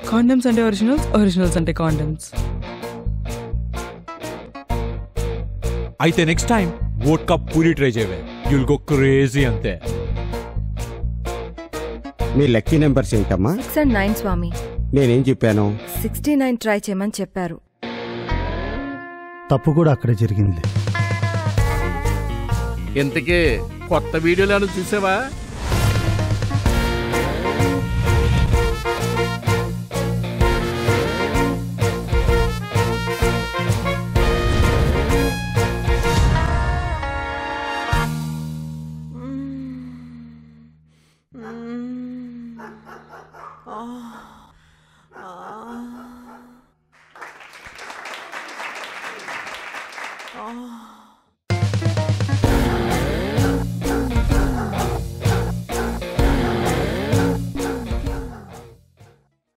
condoms అంటే originals originals అంటే condoms అయితే next time vodka puri try చేయవే యుల్ గో క్రేజీ అంతే మీ లక్కీ నెంబర్స్ ఏంటమ్మా సిక్స్ అండ్ నైన్ స్వామి నేనేం చెప్పాను సిక్స్టీ నైన్ ట్రై చేయమని చెప్పారు తప్పు కూడా అక్కడే జరిగింది ఇంతకీ కొత్త వీడియోలు ఏమైనా చూసావా